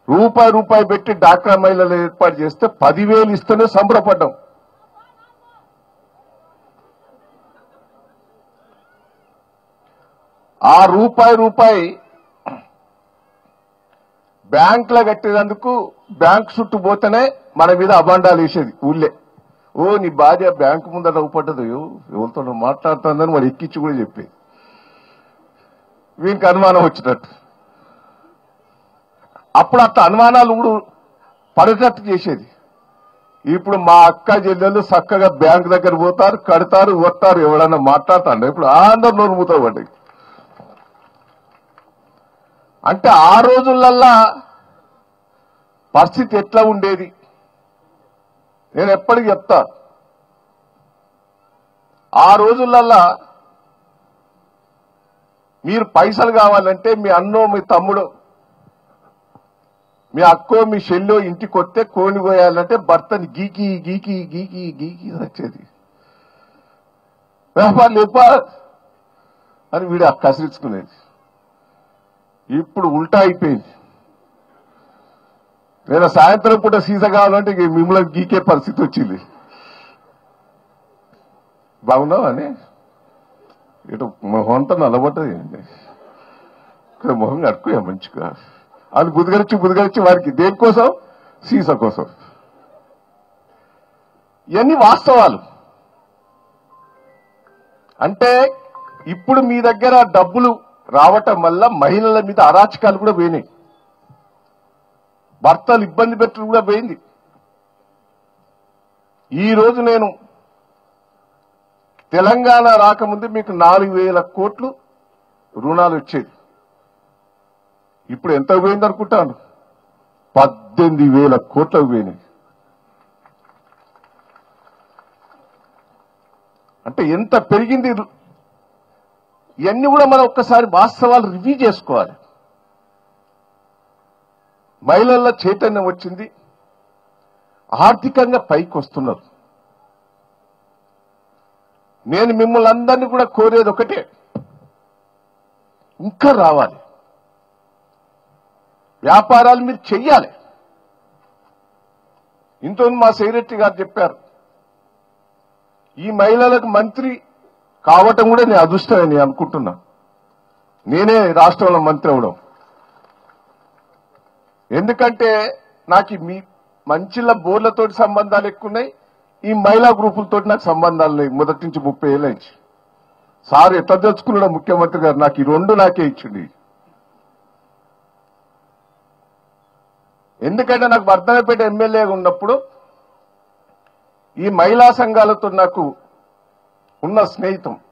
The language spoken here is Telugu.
రూపాయి రూపాయి పెట్టి డాక్రా మహిళలు ఏర్పాటు చేస్తే పదివేలు ఇస్తేనే సంబరపడ్డాం ఆ రూపాయి రూపాయి బ్యాంకులో కట్టేందుకు బ్యాంక్ చుట్టూ పోతేనే మన మీద అబాండాలు వేసేది ఊళ్ళే ఓ నీ భార్య బ్యాంకు ముందర నవ్వుపడ్డదు ఎవరితో మాట్లాడుతుందని మరి ఎక్కించి కూడా చెప్పేది వీనికి అనుమానం వచ్చినట్టు అప్పుడు అట్లా అనుమానాలు కూడా పడేటట్టు చేసేది ఇప్పుడు మా అక్క చెల్లెలు చక్కగా బ్యాంక్ దగ్గర పోతారు కడతారు వస్తారు ఎవడన్నా మాట్లాడతాడు ఇప్పుడు అందరు నోరు మూత పడ్డాయి అంటే ఆ రోజులల్లా పరిస్థితి ఎట్లా ఉండేది నేను ఎప్పటికి చెప్తా ఆ రోజులల్లా మీరు పైసలు కావాలంటే మీ అన్నో మీ తమ్ముడు మీ అక్కో మీ చెల్లో ఇంటికి వస్తే కోని పోయాలంటే భర్తని గీకి గీకి గీకి గీకి వచ్చేది వ్యాపారం లేపా అని వీడు కసిరించుకునేది ఇప్పుడు ఉల్టా అయిపోయింది నేను సాయంత్రం పూట సీస కావాలంటే ఇక మిమ్మల్ని గీకే పరిస్థితి వచ్చింది బాగున్నావు అని ఇటు మొహం అంతా నల్లబడ్డది ఇక్కడ మొహం కడుక్కుయా మంచిగా వాళ్ళు బుదిగరిచి బుదిగరిచి వారికి దేనికోసం సీస కోసం ఇవన్నీ వాస్తవాలు అంటే ఇప్పుడు మీ దగ్గర డబ్బులు రావటం వల్ల మహిళల మీద అరాచకాలు కూడా పోయినాయి భర్తలు ఇబ్బంది పెట్టడం కూడా పోయింది ఈ రోజు నేను తెలంగాణ రాకముందు మీకు నాలుగు వేల కోట్లు రుణాలు వచ్చేది ఇప్పుడు ఎంత పోయింది అనుకుంటాను పద్దెనిమిది వేల కోట్లకు పోయినాయి అంటే ఎంత పెరిగింది ఇవన్నీ కూడా మనం ఒక్కసారి వాస్తవాలు రివ్యూ చేసుకోవాలి మహిళల్లో చైతన్యం వచ్చింది ఆర్థికంగా పైకి వస్తున్నారు నేను మిమ్మల్ని అందరినీ కూడా కోరేది ఒకటే ఇంకా రావాలి వ్యాపారాలు మీరు చెయ్యాలి ఇంతో మా సెక్రటరీ గారు చెప్పారు ఈ మహిళలకు మంత్రి కావటం కూడా నేను అదృష్టమని నేను అనుకుంటున్నా నేనే రాష్ట్రంలో మంత్రి అవడం ఎందుకంటే నాకు ఈ మీ మంచిల బోర్లతోటి సంబంధాలు ఎక్కువ ఉన్నాయి ఈ మహిళా గ్రూపులతో నాకు సంబంధాలు లేవు మొదటి నుంచి ముప్పై ఏళ్ళ నుంచి సార్ ఎట్లా తెలుసుకున్నాడు ముఖ్యమంత్రి గారు నాకు ఈ రెండు నాకే ఇచ్చింది ఎందుకంటే నాకు వర్ధనపేట ఎమ్మెల్యేగా ఉన్నప్పుడు ఈ మహిళా సంఘాలతో నాకు ఉన్న స్నేహితం